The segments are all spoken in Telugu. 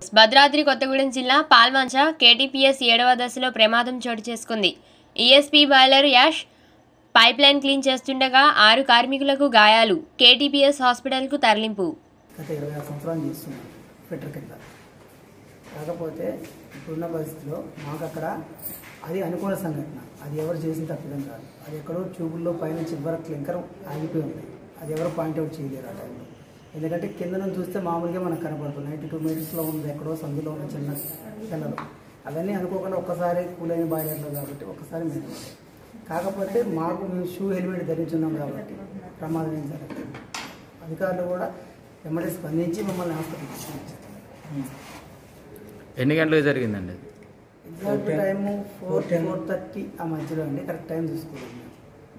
న్యూస్ భద్రాద్రి కొత్తగూడెం జిల్లా పాల్మంచ కేటీపీఎస్ ఏడవ దశలో ప్రమాదం చోటు చేసుకుంది ESP boiler ash pipeline clean చేస్తుండగా ఆరు కార్మికులకు గాయాలు కేటీపీఎస్ హాస్పిటల్కు తరలింపు గత ఇరవై ఆరు సంవత్సరాలు చేస్తున్నాను ఫిల్టర్ కింద కాకపోతే ఇప్పుడున్న పరిస్థితిలో మాకు అక్కడ అది అనుకూల సంఘటన అది ఎవరు చేసిన తప్పిదం కాదు అది ఎక్కడో ట్యూబుల్లో పైన చివర క్లింకర్ ఆగిపోయి ఉంది అది ఎవరు పాయింట్అవుట్ చేయలేరు ఆ టైంలో ఎందుకంటే కింద నుంచి చూస్తే మామూలుగా మనకు కనపడుతుంది నైంటీ టూ మీటర్స్లో ఉంది ఎక్కడో సందులో ఉన్న చిన్న పిల్లలు అవన్నీ అనుకోకుండా ఒక్కసారి కూలైన బాయిలర్లో కాబట్టి ఒక్కసారి మీద పడ్డాయి. కాకపోతే మాకు మేము షూ హెల్మెట్ ధరించున్నాం కాబట్టి ప్రమాదం ఏం జరగలేదు అధికారులు కూడా వెంబడి స్పందించి మమ్మల్ని హాస్పిటల్కి తీసుకొచ్చారు ఎన్ని గంటలకు జరిగిందండి అది? Exact time four four thirty ఆ మధ్యలో అండి కరెక్ట్ టైం చూసుకోలేదు మేము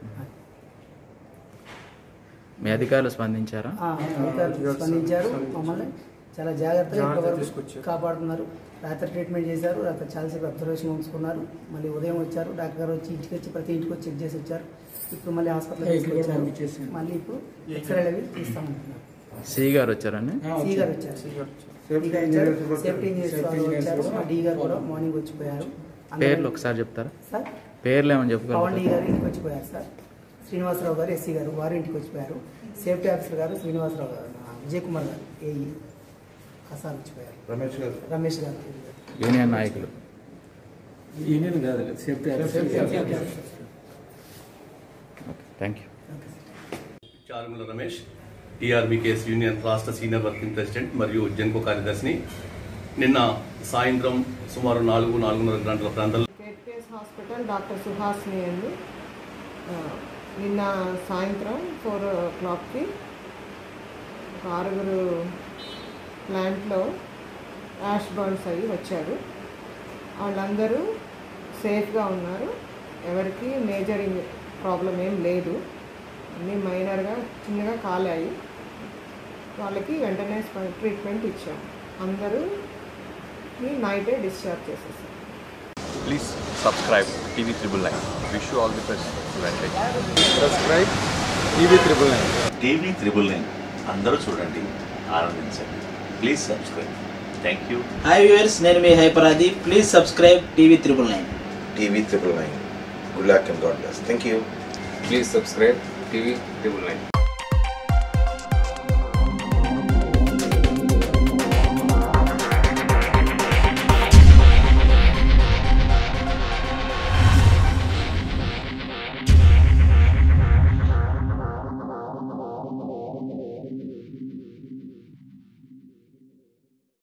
మీ అధికారులు స్పందించారా ఆ, అధికారులు స్పందించారు మమ్మల్ని చాలా జాగ్రత్తగా ఇప్పటివరకు కాపాడుతున్నారు రాత్రి ట్రీట్మెంట్ చేశారు రాత్రి చాలాసేపు అబ్జర్వేషన్ ఉంచుకున్నారు మళ్ళీ ఉదయం వచ్చారు డాక్టర్ గారు వచ్చి ఇంటికి వచ్చి ప్రతి ఇంటికి వచ్చి చెక్ చేసి వచ్చారు ఇప్పుడు మళ్ళీ హాస్పిటల్ తీసుకొచ్చారు మళ్ళీ ఇప్పుడు ఎక్స్రేలు అవి తీస్తామంటున్నారు సి గారు వచ్చారండి సి గారు వచ్చారు సి గారు వచ్చారు సేఫ్టీ ఇంజనీర్స్ వాళ్ళు వచ్చారు మా డి గారు కూడా మార్నింగ్ వచ్చిపోయారు పేర్లు ఒకసారి చెప్తారా సార్ పేర్లు ఏమని పవన్ డి చెప్పుకోవాలి గారు ఇంటికి వచ్చిపోయారు సార్ శ్రీనివాసరావు గారు ఎస్సీ గారు వారు ఇంటికి వచ్చిపోయారు సేఫ్టీ ఆఫీసర్ గారు శ్రీనివాసరావు గారు ఆ, విజయ్ కుమార్ గారు ఏఈ కసాలు వచ్చిపోయారు రమేష్ గారు రమేష్ గారు యూనియన్ నాయకులు యూనియన్ కాదు safety thank you Charumala Ramesh TRBKS union రాష్ట్ర సీనియర్ వర్కింగ్ ప్రెసిడెంట్ మరియు జంకో కార్యదర్శిని నిన్న సాయంత్రం సుమారు నాలుగు నాలుగున్నర గంటల ప్రాంతంలో కేట్కేఎస్ హాస్పిటల్ డాక్టర్ సుహాస్ని అండి ఆ, నిన్న సాయంత్రం ఫోర్ ఓ క్లాక్కి ఒక ఆరుగురు ప్లాంట్లో యాష్ బర్న్స్ అయ్యి వచ్చారు వాళ్ళందరూ సేఫ్గా ఉన్నారు ఎవరికి మేజర్ ప్రాబ్లం ఏం లేదు అన్నీ మైనర్గా చిన్నగా కాలాయి వాళ్ళకి వెంటనే ట్రీట్మెంట్ ఇచ్చాం అందరూ నైటే డిశ్చార్జ్ చేసేసాం Please subscribe TV Triple Nine. Wish you all the best. Advantage. Subscribe TV triple nine TV triple nine అందరూ చూడండి ఆనందించండి please subscribe thank you hi viewers నేను మీ హైపరాది please subscribe TV triple nine TV triple nine. Good luck and God bless. Thank you. Please subscribe TV Triple Nine.